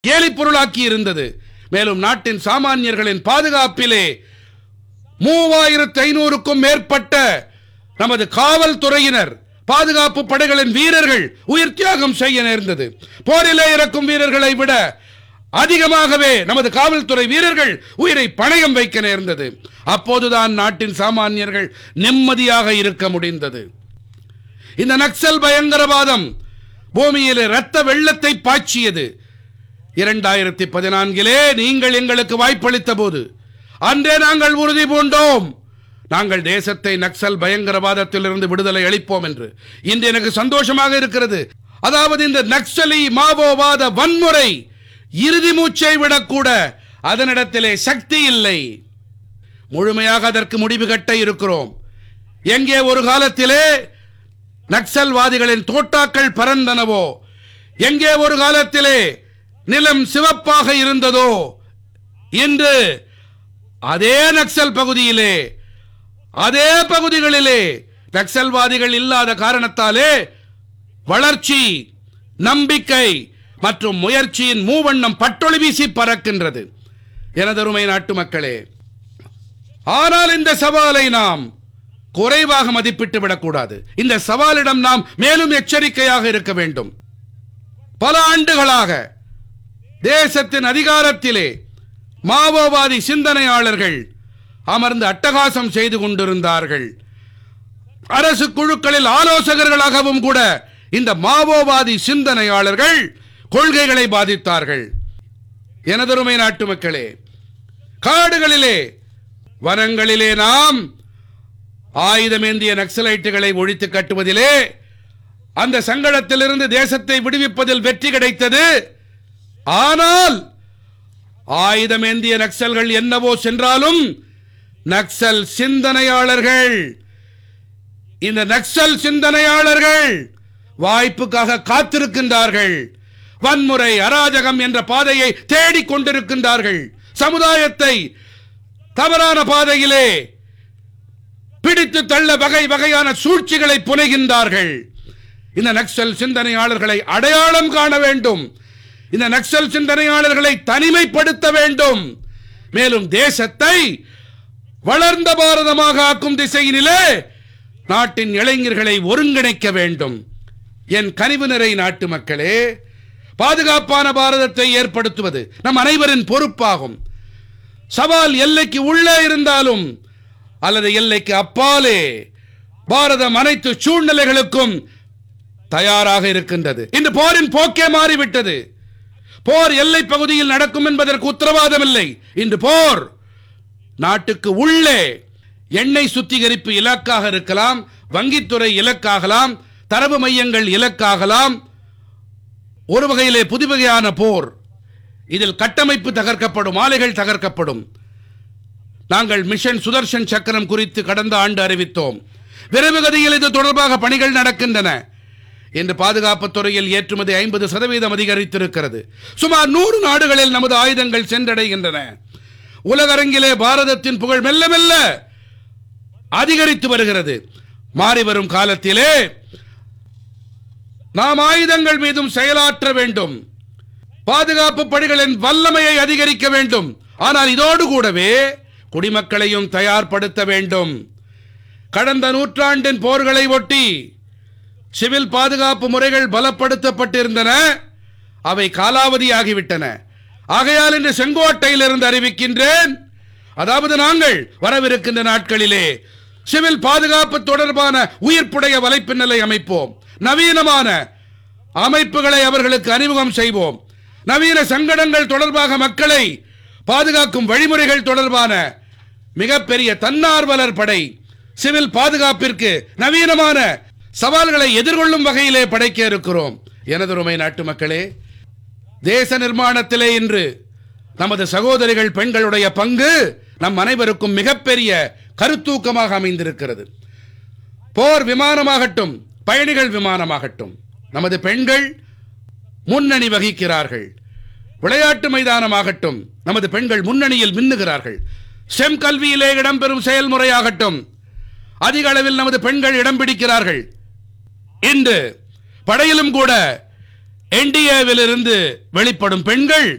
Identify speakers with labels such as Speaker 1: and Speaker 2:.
Speaker 1: கேலி பொருளாக்கி இருந்தது மேலும் நாட்டின் சாமானியர்களின் பாதுகாப்பிலே மூவாயிரத்து ஐநூறுக்கும் மேற்பட்ட நமது காவல்துறையினர் பாதுகாப்பு படைகளின் வீரர்கள் உயிர் தியாகம் செய்ய நேர்ந்தது போரிலே இறக்கும் வீரர்களை விட அதிகமாகவே நமது காவல்துறை வீரர்கள் உயிரை பணயம் வைக்க நேர்ந்தது அப்போதுதான் நாட்டின் சாமானியர்கள் நிம்மதியாக இருக்க முடிந்தது இந்த நக்சல் பயங்கரவாதம் பூமியிலே இரத்த வெள்ளத்தை பாய்ச்சியது இரண்டாயிரத்தி பதினான்கிலே நீங்கள் எங்களுக்கு வாய்ப்பளித்த போது அன்றே நாங்கள் உறுதி பூண்டோம் நாங்கள் தேசத்தை நக்சல் பயங்கரவாதத்திலிருந்து விடுதலை அளிப்போம் என்று இன்று எனக்கு சந்தோஷமாக இருக்கிறது அதாவது இந்த நக்சலி மாவோவாத வன்முறை இறுதி மூச்சை விடக்கூட அதனிடத்திலே சக்தி இல்லை முழுமையாக அதற்கு முடிவு கட்ட இருக்கிறோம் எங்கே ஒரு காலத்திலே நக்சல்வாதிகளின் தோட்டாக்கள் பறந்தனவோ எங்கே ஒரு காலத்திலே நிலம் சிவப்பாக இருந்ததோ இன்று அதே நக்சல் பகுதியிலே அதே பகுதிகளிலே நக்சல்வாதிகள் இல்லாத காரணத்தாலே வளர்ச்சி நம்பிக்கை மற்றும் முயற்சியின் மூவண்ணம் பட்டொளி வீசி பறக்கின்றது எனதருமை நாட்டு மக்களே ஆனால் இந்த சவாலை நாம் குறைவாக மதிப்பிட்டு விடக்கூடாது இந்த சவாலிடம் நாம் மேலும் எச்சரிக்கையாக இருக்க வேண்டும் பல ஆண்டுகளாக தேசத்தின் அதிகாரத்திலே மாவோவாதி சிந்தனையாளர்கள் அமர்ந்து அட்டகாசம் செய்து கொண்டிருந்தார்கள் அரசு குழுக்களில் ஆலோசகர்களாகவும் கூட இந்த மாவோவாதி சிந்தனையாளர்கள் கொள்கைகளை பாதித்தார்கள் எனதருமை நாட்டு மக்களே காடுகளிலே வனங்களிலே நாம் ஆயுதமேந்திய நக்சலைட்டுகளை ஒழித்து கட்டுவதிலே அந்த சங்கடத்திலிருந்து தேசத்தை விடுவிப்பதில் வெற்றி கிடைத்தது ஆனால் ஆயுதமேந்திய நக்சல்கள் என்னவோ சென்றாலும் நக்சல் சிந்தனையாளர்கள் இந்த நக்சல் சிந்தனையாளர்கள் வாய்ப்புக்காக காத்திருக்கின்றார்கள் வன்முறை அராஜகம் என்ற பாதையை தேடிக் கொண்டிருக்கின்றார்கள் சமுதாயத்தை தவறான பாதையிலே பிடித்து தள்ள வகை வகையான சூழ்ச்சிகளை புனைகின்றார்கள் இந்த நக்சல் சிந்தனையாளர்களை அடையாளம் காண வேண்டும் இந்த நக்சல் சிந்தனையாளர்களை தனிமைப்படுத்த வேண்டும் மேலும் தேசத்தை வளர்ந்த பாரதமாக ஆக்கும் திசையினிலே நாட்டின் இளைஞர்களை ஒருங்கிணைக்க வேண்டும் என் கனிவு நிறை நாட்டு மக்களே பாதுகாப்பான பாரதத்தை ஏற்படுத்துவது நம் அனைவரின் பொறுப்பாகும் சவால் எல்லைக்கு உள்ளே இருந்தாலும் அல்லது எல்லைக்கு அப்பாலே பாரதம் அனைத்து சூழ்நிலைகளுக்கும் தயாராக இருக்கின்றது இன்று போரின் போக்கே மாறிவிட்டது போர் எல்லை பகுதியில் நடக்கும் என்பதற்கு உத்தரவாதம் இல்லை இன்று போர் நாட்டுக்கு உள்ளே எண்ணெய் சுத்திகரிப்பு இலக்காக இருக்கலாம் வங்கித்துறை இலக்காகலாம் தரவு மையங்கள் இலக்காகலாம் ஒரு வகையிலே புது வகையான போர் இதில் கட்டமைப்பு தகர்க்கப்படும் ஆலைகள் தகர்க்கப்படும் நாங்கள் மிஷன் சுதர்ஷன் சக்கரம் குறித்து கடந்த ஆண்டு அறிவித்தோம் விரைவுகதியில் இது தொடர்பாக பணிகள் நடக்கின்றன இன்று பாதுகாப்புத் துறையில் ஏற்றுமதி ஐம்பது சதவீதம் அதிகரித்திருக்கிறது சுமார் நூறு நாடுகளில் நமது ஆயுதங்கள் சென்றடைகின்றன உலகரங்கிலே பாரதத்தின் புகழ் மெல்ல மெல்ல அதிகரித்து வருகிறது மாறி வரும் காலத்திலே நாம் ஆயுதங்கள் மீதும் செயலாற்ற வேண்டும் பாதுகாப்பு படைகளின் வல்லமையை அதிகரிக்க வேண்டும் ஆனால் இதோடு கூடவே குடிமக்களையும் தயார்படுத்த வேண்டும் கடந்த நூற்றாண்டின் போர்களை ஒட்டி சிவில் பாதுகாப்பு முறைகள் பலப்படுத்தப்பட்டிருந்தன அவை காலாவதியாகிவிட்டன ஆகையால் இன்று செங்கோட்டையிலிருந்து அறிவிக்கின்றேன் அதாவது நாங்கள் வரவிருக்கின்ற நாட்களிலே சிவில் பாதுகாப்பு தொடர்பான உயிர்ப்புடைய வலைப்பின்னலை அமைப்போம் நவீனமான அமைப்புகளை அவர்களுக்கு அறிமுகம் செய்வோம் நவீன சங்கடங்கள் தொடர்பாக மக்களை பாதுகாக்கும் வழிமுறைகள் தொடர்பான மிகப்பெரிய தன்னார்வலர் படை சிவில் பாதுகாப்பிற்கு நவீனமான சவால்களை எதிர்கொள்ளும் வகையிலே படைக்க இருக்கிறோம் எனதருமை நாட்டு மக்களே தேச நிர்மாணத்திலே இன்று நமது சகோதரிகள் பெண்களுடைய பங்கு நம் அனைவருக்கும் மிகப்பெரிய கருத்தூக்கமாக அமைந்திருக்கிறது போர் விமானமாகட்டும் பயணிகள் விமானமாகட்டும் நமது பெண்கள் முன்னணி வகிக்கிறார்கள் விளையாட்டு மைதானமாகட்டும் நமது பெண்கள் முன்னணியில் மின்னுகிறார்கள் செம் கல்வியிலே இடம்பெறும் செயல்முறையாகட்டும் அதிக அளவில் நமது பெண்கள் இடம் பிடிக்கிறார்கள் இன்று படையிலும் கூட என்டிஏவில் இருந்து வெளிப்படும் பெண்கள்